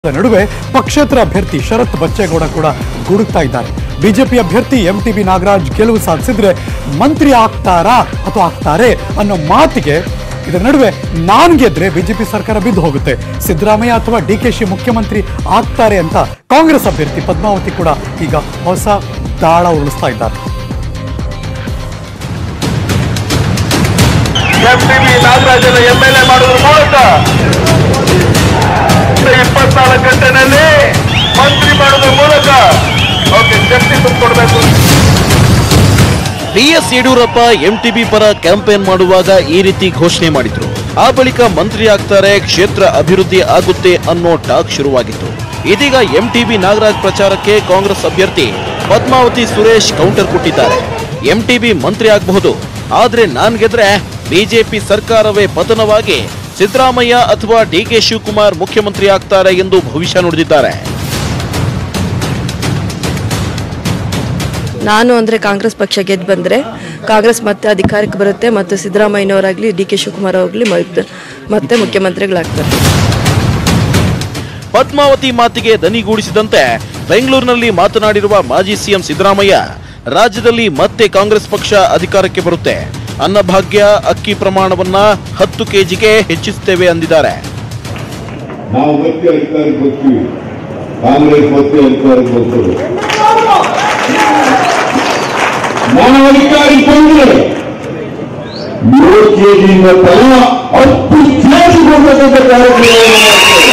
ನಡುವೆ ಪಕ್ಷೇತರ ಅಭ್ಯರ್ಥಿ ಶರತ್ ಬಚ್ಚೇಗೌಡ ಕೂಡ ಗುಡುಕ್ತಾ ಇದ್ದಾರೆ ಬಿಜೆಪಿ ಅಭ್ಯರ್ಥಿ ಎಂ ಟಿ ಬಿ ನಾಗರಾಜ್ ಗೆಲುವು ಸಾಧಿಸಿದ್ರೆ ಮಂತ್ರಿ ಆಗ್ತಾರಾ ಅಥವಾ ಆಗ್ತಾರೆ ಅನ್ನೋ ಮಾತಿಗೆ ಇದರ ನಡುವೆ ನಾನ್ ಗೆದ್ರೆ ಬಿಜೆಪಿ ಸರ್ಕಾರ ಬಿದ್ದು ಹೋಗುತ್ತೆ ಸಿದ್ದರಾಮಯ್ಯ ಅಥವಾ ಡಿ ಕೆ ಶಿ ಮುಖ್ಯಮಂತ್ರಿ ಆಗ್ತಾರೆ ಅಂತ ಕಾಂಗ್ರೆಸ್ ಅಭ್ಯರ್ಥಿ ಪದ್ಮಾವತಿ ಕೂಡ ಈಗ ಹೊಸ ದಾಳ ಉರುಳಿಸ್ತಾ ಇದ್ದಾರೆ ಎಂಟಿಬಿ ನಾಗರಾಜನ ಎಂ ಎಲ್ ಎ ಮಾಡುವ ಮೂಲಕ ಇಪ್ಪತ್ನಾಲ್ಕು ಗಂಟೆನಲ್ಲಿ ಮಂತ್ರಿ ಮಾಡುವ ಮೂಲಕ ಓಕೆ ಶಕ್ತಿ ತುಂಬಿಕೊಡ್ಬೇಕು ಬಿಎಸ್ ಯಡಿಯೂರಪ್ಪ ಎಂಟಿಬಿ ಪರ ಕ್ಯಾಂಪೇನ್ ಮಾಡುವಾಗ ಈ ರೀತಿ ಘೋಷಣೆ ಮಾಡಿದ್ರು ಆ ಬಳಿಕ ಮಂತ್ರಿ ಆಗ್ತಾರೆ ಕ್ಷೇತ್ರ ಅಭಿವೃದ್ಧಿ ಆಗುತ್ತೆ ಅನ್ನೋ ಟಾಕ್ ಶುರುವಾಗಿತ್ತು ಇದೀಗ ಎಂಟಿಬಿ ನಾಗರಾಜ್ ಪ್ರಚಾರಕ್ಕೆ ಕಾಂಗ್ರೆಸ್ ಅಭ್ಯರ್ಥಿ ಪದ್ಮಾವತಿ ಸುರೇಶ್ ಕೌಂಟರ್ ಕೊಟ್ಟಿದ್ದಾರೆ ಎಂಟಿಬಿ ಮಂತ್ರಿ ಆಗಬಹುದು ಆದ್ರೆ ನಾನ್ ಗೆದ್ರೆ ಬಿಜೆಪಿ ಸರ್ಕಾರವೇ ಪತನವಾಗಿ ಸಿದ್ದರಾಮಯ್ಯ ಅಥವಾ ಡಿಕೆ ಶಿವಕುಮಾರ್ ಮುಖ್ಯಮಂತ್ರಿ ಆಗ್ತಾರೆ ಎಂದು ಭವಿಷ್ಯ ನುಡಿದಿದ್ದಾರೆ ನಾನು ಅಂದರೆ ಕಾಂಗ್ರೆಸ್ ಪಕ್ಷ ಗೆದ್ದು ಬಂದರೆ ಕಾಂಗ್ರೆಸ್ ಮತ್ತೆ ಅಧಿಕಾರಕ್ಕೆ ಬರುತ್ತೆ ಮತ್ತು ಸಿದ್ದರಾಮಯ್ಯನವರಾಗಲಿ ಡಿ ಕೆ ಶಿವಕುಮಾರ್ ಆಗಲಿ ಮತ್ತೆ ಮುಖ್ಯಮಂತ್ರಿಗಳಾಗ್ತಾರೆ ಪದ್ಮಾವತಿ ಮಾತಿಗೆ ದನಿಗೂಡಿಸಿದಂತೆ ಬೆಂಗಳೂರಿನಲ್ಲಿ ಮಾತನಾಡಿರುವ ಮಾಜಿ ಸಿಎಂ ಸಿದ್ದರಾಮಯ್ಯ ರಾಜ್ಯದಲ್ಲಿ ಮತ್ತೆ ಕಾಂಗ್ರೆಸ್ ಪಕ್ಷ ಅಧಿಕಾರಕ್ಕೆ ಬರುತ್ತೆ ಅನ್ನಭಾಗ್ಯ ಅಕ್ಕಿ ಪ್ರಮಾಣವನ್ನ ಹತ್ತು ಕೆಜಿಗೆ ಹೆಚ್ಚಿಸುತ್ತೇವೆ ಅಂದಿದ್ದಾರೆ ನಾವು ಮತ್ತೆ ಅಧಿಕಾರಕ್ಕೆ ಬರ್ತೀವಿ ಕಾಂಗ್ರೆಸ್ ಮತ್ತೆ ಅಧಿಕಾರಕ್ಕೆ ಬರ್ತದೆ ನಾವು ಅಧಿಕಾರಕ್ಕೆ ಬಂದ್ರೆ ಮೂರು ಕೆಜಿಯಿಂದ ತಲಾ ಹತ್ತು ಕೆಜಿ ಕೊಡ್ತಕ್ಕಂಥ ಕಾರ್ಯಕ್ರಮವನ್ನು ಮಾಡ್ತೇವೆ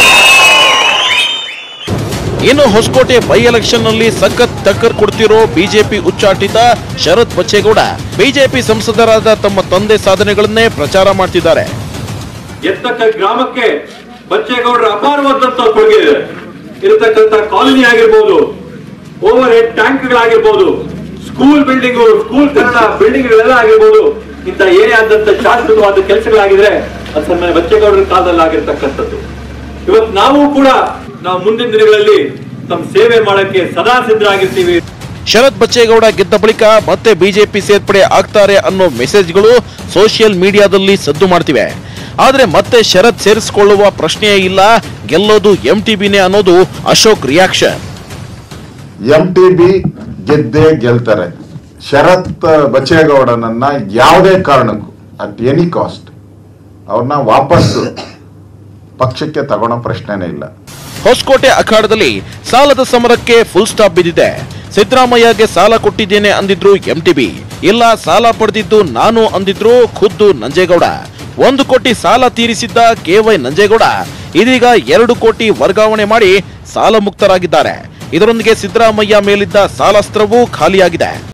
ಇನ್ನು ಹೊಸಕೋಟೆ ಬೈ ಎಲೆಕ್ಷನ್ ನಲ್ಲಿ ಸಖತ್ ಟಕ್ಕರ್ ಕೊಡ್ತಿರೋ ಬಿಜೆಪಿ ಉಚ್ಚಾಟಿತ ಶರತ್ ಬಚ್ಚೇಗೌಡ ಬಿಜೆಪಿ ಸಂಸದರಾದ ತಮ್ಮ ತಂದೆ ಸಾಧನೆಗಳನ್ನೇ ಪ್ರಚಾರ ಮಾಡ್ತಿದ್ದಾರೆ ಎತ್ತಕ್ಕ ಗ್ರಾಮಕ್ಕೆ ಬಚ್ಚೇಗೌಡರ ಅಪಾರವಾದಂತ ಕೊಡುಗೆ ಇದೆ ಇರತಕ್ಕಂತ ಕಾಲೋನಿ ಆಗಿರ್ಬೋದು ಓವರ್ ಹೆಡ್ ಟ್ಯಾಂಕ್ಗಳಾಗಿರ್ಬೋದು ಸ್ಕೂಲ್ ಬಿಲ್ಡಿಂಗ್ ಸ್ಕೂಲ್ ಕನ್ನಡ ಬಿಲ್ಡಿಂಗ್ಗಳೆಲ್ಲ ಆಗಿರ್ಬೋದು ಇಂಥ ಏನೇ ಆದಂತ ಶಾಶ್ವತವಾದ ಕೆಲಸಗಳಾಗಿದ್ರೆ ಅದು ಸನ್ಮಾನ್ಯ ಬಚ್ಚೇಗೌಡರ ಕಾಲದಲ್ಲಿ ಆಗಿರ್ತಕ್ಕಂಥದ್ದು ಇವತ್ತು ನಾವು ಕೂಡ ನಾವು ಮುಂದಿನ ದಿನಗಳಲ್ಲಿ ತಮ್ಮ ಸೇವೆ ಮಾಡಕ್ಕೆ ಸದಾ ಸಿದ್ಧರಾಗಿರ್ತೀವಿ ಶರತ್ ಬಚ್ಚೇಗೌಡ ಗೆದ್ದ ಬಳಿಕ ಮತ್ತೆ ಬಿಜೆಪಿ ಸೇರ್ಪಡೆ ಆಗ್ತಾರೆ ಅನ್ನೋ ಮೆಸೇಜ್ಗಳು ಸೋಷಿಯಲ್ ಮೀಡಿಯಾದಲ್ಲಿ ಸದ್ದು ಮಾಡ್ತಿವೆ ಆದ್ರೆ ಮತ್ತೆ ಶರತ್ ಸೇರಿಸಿಕೊಳ್ಳುವ ಪ್ರಶ್ನೆಯೇ ಇಲ್ಲ ಗೆಲ್ಲೋದು ಎಂಟಿಬಿನೇ ಅನ್ನೋದು ಅಶೋಕ್ ರಿಯಾಕ್ಷನ್ ಎಂ ಟಿ ಬಿ ಗೆದ್ದೇ ಗೆಲ್ತಾರೆ ಶರತ್ ಬಚ್ಚೇಗೌಡನನ್ನ ಯಾವುದೇ ಕಾರಣಕ್ಕೂ ಅಟ್ ಎನಿ ಕಾಸ್ಟ್ ಅವ್ರನ್ನ ವಾಪಸ್ ಪಕ್ಷಕ್ಕೆ ತಗೊಳ್ಳೋ ಪ್ರಶ್ನೆನೇ ಇಲ್ಲ ಹೊಸಕೋಟೆ ಅಖಾಡದಲ್ಲಿ ಸಾಲದ ಸಮರಕ್ಕೆ ಫುಲ್ ಸ್ಟಾಪ್ ಬಿದ್ದಿದೆ ಸಿದ್ದರಾಮಯ್ಯಗೆ ಸಾಲ ಕೊಟ್ಟಿದ್ದೇನೆ ಅಂದಿದ್ರು ಎಂಟಿಬಿ ಇಲ್ಲ ಸಾಲ ಪಡೆದಿದ್ದು ನಾನು ಅಂದಿದ್ರು ಖುದ್ದು ನಂಜೇಗೌಡ ಒಂದು ಕೋಟಿ ಸಾಲ ತೀರಿಸಿದ್ದ ಕೆವೈ ನಂಜೇಗೌಡ ಇದೀಗ ಎರಡು ಕೋಟಿ ವರ್ಗಾವಣೆ ಮಾಡಿ ಸಾಲ ಮುಕ್ತರಾಗಿದ್ದಾರೆ ಇದರೊಂದಿಗೆ ಸಿದ್ದರಾಮಯ್ಯ ಮೇಲಿದ್ದ ಸಾಲಸ್ತ್ರವೂ ಖಾಲಿಯಾಗಿದೆ